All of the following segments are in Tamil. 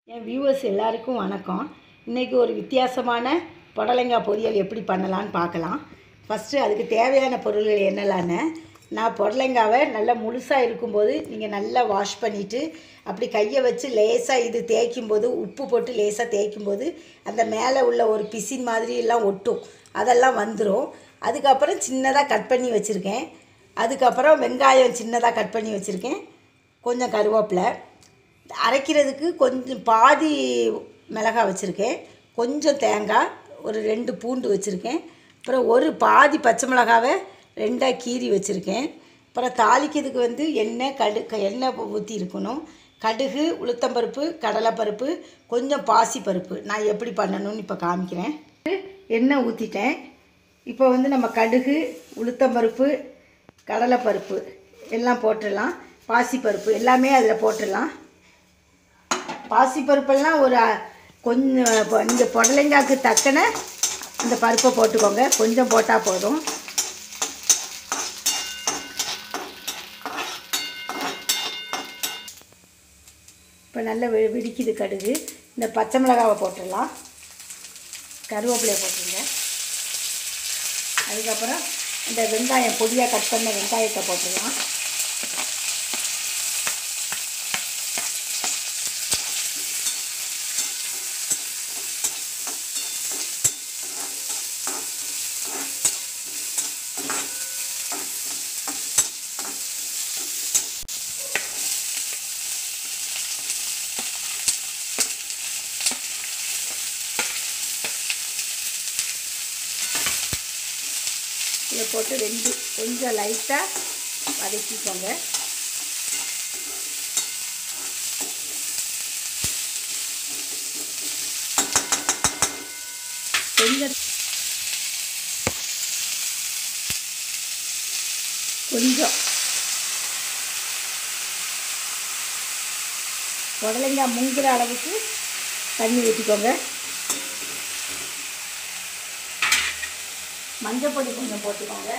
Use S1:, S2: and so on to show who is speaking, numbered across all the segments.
S1: என் வியூவர்ஸ் எல்லாருக்கும் வணக்கம் இன்றைக்கி ஒரு வித்தியாசமான புடலங்காய் பொரியல் எப்படி பண்ணலான்னு பார்க்கலாம் ஃபஸ்ட்டு அதுக்கு தேவையான பொருள்கள் என்னெல்லான்னு நான் புடலங்காவை நல்லா முழுசாக இருக்கும்போது நீங்கள் நல்லா வாஷ் பண்ணிவிட்டு அப்படி கையை வச்சு லேசாக இது தேய்க்கும் போது உப்பு போட்டு லேசாக தேய்க்கும் போது அந்த மேலே உள்ள ஒரு பிசின் மாதிரி எல்லாம் ஒட்டும் அதெல்லாம் வந்துடும் அதுக்கப்புறம் சின்னதாக கட் பண்ணி வச்சுருக்கேன் அதுக்கப்புறம் வெங்காயம் சின்னதாக கட் பண்ணி வச்சுருக்கேன் கொஞ்சம் கருவேப்பிலை அரைக்கிறதுக்கு கொஞ்சம் பாதி மிளகாய் வச்சுருக்கேன் கொஞ்சம் தேங்காய் ஒரு ரெண்டு பூண்டு வச்சுருக்கேன் அப்புறம் ஒரு பாதி பச்சை மிளகாவை ரெண்டாக கீறி வச்சுருக்கேன் அப்புறம் தாளிக்கிறதுக்கு வந்து எண்ணெய் கடு க- எண்ணெய் ஊற்றி இருக்கணும் கடுகு உளுத்தம்பருப்பு கடலைப்பருப்பு கொஞ்சம் பாசிப்பருப்பு நான் எப்படி பண்ணணும்னு இப்போ காமிக்கிறேன் எண்ணெய் ஊற்றிட்டேன் இப்போ வந்து நம்ம கடுகு உளுத்தம்பருப்பு கடலைப்பருப்பு எல்லாம் போட்டுடலாம் பாசிப்பருப்பு எல்லாமே அதில் போட்டுடலாம் பாசிப்பருப்பெல்லாம் ஒரு அ, கொஞ்சம் இப்போ இந்த புடலங்காய்க்கு தக்கன அந்த பருப்பை போட்டுக்கோங்க கொஞ்சம் போட்டால் போதும் இப்போ நல்லா வெ வெடிக்குது கடுகு இந்த பச்சை மிளகாவை போட்டுடலாம் கருவேப்பிலையை போட்டுருங்க அதுக்கப்புறம் இந்த வெங்காயம் பொடியாக கட் பண்ண வெங்காயத்தை போட்டுடலாம் இதை போட்டு ரெண்டு கொஞ்சம் லைட்டாக வதக்கிக்கோங்க கொஞ்சம் கொஞ்சம் புடலங்காய் முங்குற அளவுக்கு தண்ணி ஊற்றிக்கோங்க மஞ்சள் பொடி கொஞ்சம் போட்டுக்கோங்க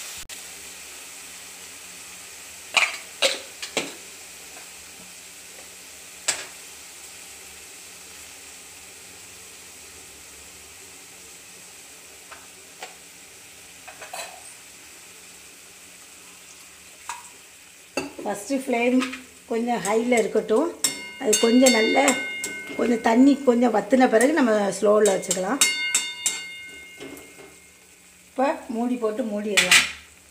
S1: ஃபஸ்ட்டு ஃப்ளேம் கொஞ்சம் ஹையில் இருக்கட்டும் அது கொஞ்சம் நல்ல கொஞ்சம் தண்ணி கொஞ்சம் வற்றின பிறகு நம்ம ஸ்லோவில் வச்சுக்கலாம் இப்போ மூடி போட்டு மூடிடலாம்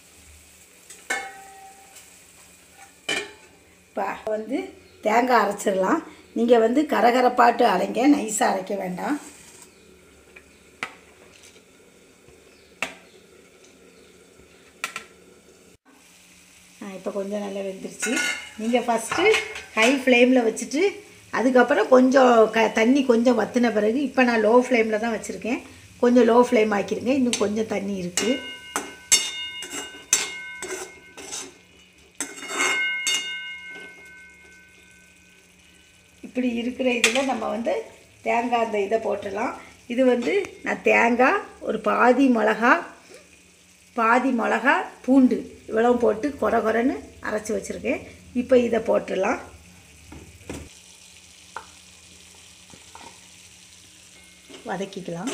S1: இப்போ வந்து தேங்காய் அரைச்சிடலாம் நீங்கள் வந்து கரகரப்பாட்டு அரைங்க நைஸாக அரைக்க வேண்டாம் இப்போ கொஞ்சம் நல்லா வெந்துருச்சு நீங்கள் ஃபஸ்ட்டு ஹை ஃப்ளேமில் வச்சுட்டு அதுக்கப்புறம் கொஞ்சம் க தண்ணி கொஞ்சம் வற்றின பிறகு இப்போ நான் லோ ஃப்ளேமில் தான் வச்சுருக்கேன் கொஞ்சம் லோ ஃப்ளேம் ஆக்கிருங்க இன்னும் கொஞ்சம் தண்ணி இருக்குது இப்படி இருக்கிற இதில் நம்ம வந்து தேங்காய் அந்த இதை போட்டுடலாம் இது வந்து நான் தேங்காய் ஒரு பாதி மிளகா பாதி மிளகா பூண்டு இவ்வளவு போட்டு கொர கொரன்னு அரைச்சி வச்சுருக்கேன் இப்போ இதை போட்டுடலாம் வதக்கிக்கலாம்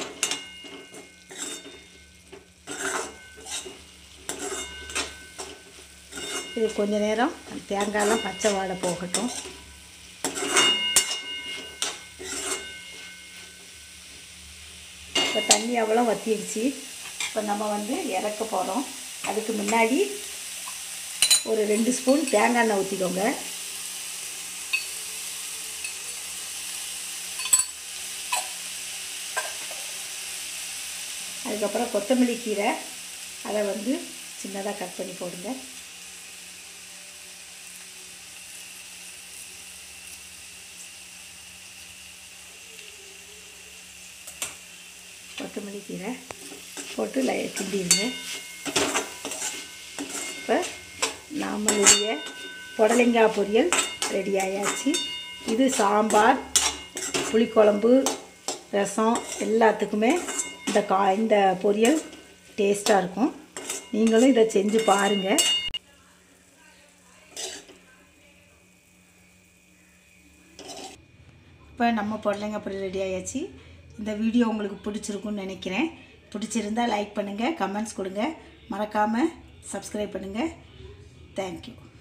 S1: இது கொஞ்ச நேரம் தேங்காயெல்லாம் பச்சை வாடை போகட்டும் இப்போ தண்ணி அவ்வளோ வற்றிடுச்சு இப்போ நம்ம வந்து இறக்க போகிறோம் அதுக்கு முன்னாடி ஒரு ரெண்டு ஸ்பூன் தேங்காய் எண்ணெய் ஊற்றிக்கோங்க அதுக்கப்புறம் கொத்தமல்லி கீரை அதை வந்து சின்னதாக கட் பண்ணி போடுங்க கொத்தமல்லி கீரை போட்டு லை கிண்டிடுங்க இப்போ நம்மளுடைய புடலங்காய் பொரியல் ரெடி ஆயாச்சு இது சாம்பார் புளிக்குழம்பு ரசம் எல்லாத்துக்குமே இந்த கா இந்த பொரியல் டேஸ்ட்டாக இருக்கும் நீங்களும் இதை செஞ்சு பாருங்கள் இப்போ நம்ம புடலங்காய் பொரியல் ரெடி ஆயாச்சு இந்த வீடியோ உங்களுக்கு பிடிச்சிருக்குன்னு நினைக்கிறேன் பிடிச்சிருந்தா லைக் பண்ணுங்கள் கமெண்ட்ஸ் கொடுங்க மறக்காமல் சப்ஸ்கிரைப் பண்ணுங்கள் தேங்க்யூ